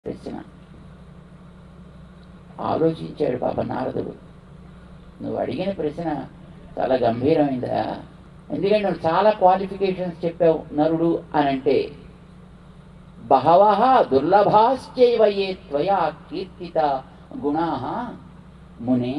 ప్రశ్న ఆలోచించాడు పాప నారదుడు నువ్వు అడిగిన ప్రశ్న చాలా గంభీరమైందా ఎందుకంటే నువ్వు చాలా క్వాలిఫికేషన్స్ చెప్పావు నరుడు అని అంటే బహవ దుర్లభాశ్చైవ ఏ త్వయా కీర్తిత గుణా మునే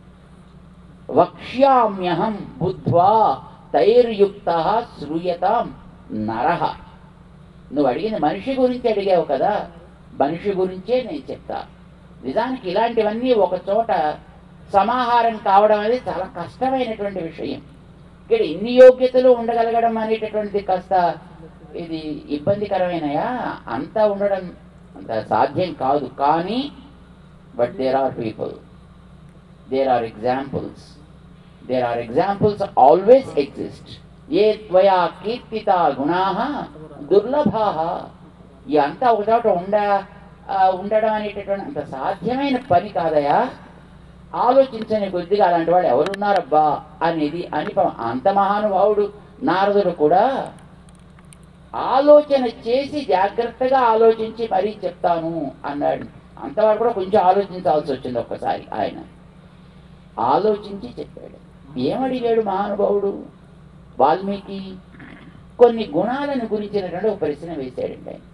వక్ష్యామ్యహం బుద్ధ్వా తైర్యుక్త శ్రూయతాం నరహ నువ్వు అడిగిన మనిషి గురించి అడిగావు కదా మనిషి గురించే నేను చెప్తా నిజానికి ఇలాంటివన్నీ ఒక చోట సమాహారం కావడం అనేది చాలా కష్టమైనటువంటి విషయం ఇక్కడ ఇన్ని యోగ్యతలు ఉండగలగడం అనేటటువంటిది కాస్త ఇది ఇబ్బందికరమైనయా అంతా ఉండడం అంత సాధ్యం కాదు కానీ but there are people there are examples there are examples always exist ఏ త్వయా కీర్తిత గుణా దుర్లభా ఈ అంతా ఒక చోట ఉండ ఆ, ఉండడం అనేటటువంటి అంత సాధ్యమైన పని కాదయా ఆలోచించని కొద్దిగా అలాంటి వాడు ఎవరున్నారబ్బా అనేది అని ప- అంత మహానుభావుడు నారదుడు కూడా ఆలోచన చేసి జాగ్రత్తగా ఆలోచించి మరీ చెప్తాను అన్నాడు అంతవరకు కూడా కొంచెం ఆలోచించాల్సి వచ్చింది ఒక్కసారి ఆయన ఆలోచించి చెప్పాడు ఏమడిగాడు మహానుభావుడు వాల్మీకి కొన్ని గుణాలను గురించినటువంటి ఒక ప్రశ్న వేశాడండి ఆయన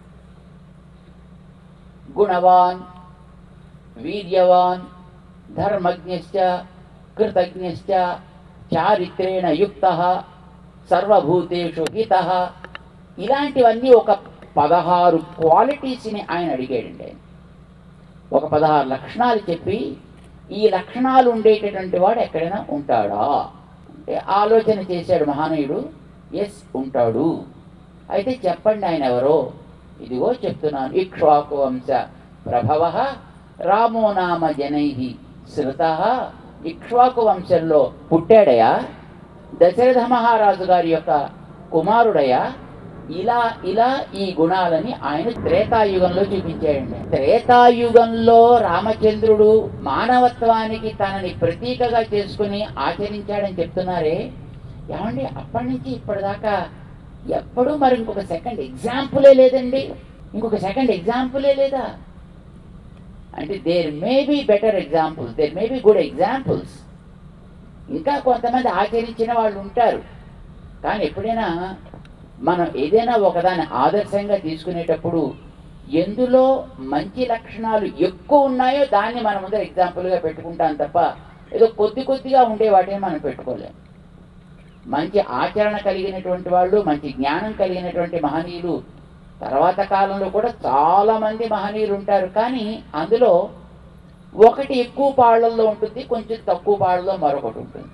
గుణవాన్ వీర్యవాన్ ధర్మజ్ఞశ్చ కృతజ్ఞశ్చ చారిత్రేణ యుక్త సర్వభూతేషు హిత ఇలాంటివన్నీ ఒక పదహారు క్వాలిటీస్ని ఆయన అడిగాడండి ఆయన. ఒక పదహారు లక్షణాలు చెప్పి ఈ లక్షణాలు ఉండేటటువంటి వాడు ఎక్కడైనా ఉంటాడా అంటే ఆలోచన చేశాడు మహానీయుడు ఎస్ ఉంటాడు అయితే చెప్పండి ఆయన ఎవరో ఇదిగో చెప్తున్నాను ఇక్ష్వాకు వంశ ప్రభవ రామో నామ జనై శ్రుత ఇక్ష్వాకు వంశంలో పుట్టాడయా దశరథ మహారాజు గారి యొక్క కుమారుడయా ఇలా ఇలా ఈ గుణాలని ఆయన త్రేతాయుగంలో చూపించాడండి త్రేతాయుగంలో రామచంద్రుడు మానవత్వానికి తనని ప్రతీకగా చేసుకుని ఆచరించాడని చెప్తున్నారే ఏమండి అప్పటి నుంచి ఇప్పటిదాకా ఎప్పుడూ మరి ఇంకొక సెకండ్ ఎగ్జాంపులే లేదండి ఇంకొక సెకండ్ ఎగ్జాంపులే లేదా అంటే there may be better examples there may be good examples ఇంకా కొంతమంది ఆచరించిన వాళ్ళు ఉంటారు కానీ ఎప్పుడైనా మనం ఏదైనా ఒకదాన్ని ఆదర్శంగా తీసుకునేటప్పుడు ఎందులో మంచి లక్షణాలు ఎక్కువ ఉన్నాయో దాన్ని మన ముందర ఎగ్జాంపుల్గా పెట్టుకుంటాం తప్ప ఏదో కొద్ది కొద్దిగా ఉండే వాటిని మనం పెట్టుకోలేం మంచి ఆచరణ కలిగినటువంటి వాళ్ళు మంచి జ్ఞానం కలిగినటువంటి మహనీయులు తర్వాత కాలంలో కూడా చాలా మంది మహనీయులు ఉంటారు కానీ అందులో ఒకటి ఎక్కువ పాళ్ళల్లో ఉంటుంది కొంచెం తక్కువ పాళ్ళలో మరొకటి ఉంటుంది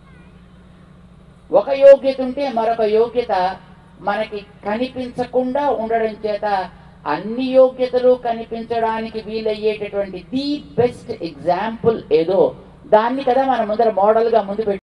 ఒక యోగ్యత ఉంటే మరొక యోగ్యత మనకి కనిపించకుండా ఉండడం చేత అన్ని యోగ్యతలు కనిపించడానికి వీలయ్యేటటువంటి ది బెస్ట్ ఎగ్జాంపుల్ ఏదో దాన్ని కదా మన ముందర మోడల్గా ముందు పెట్టి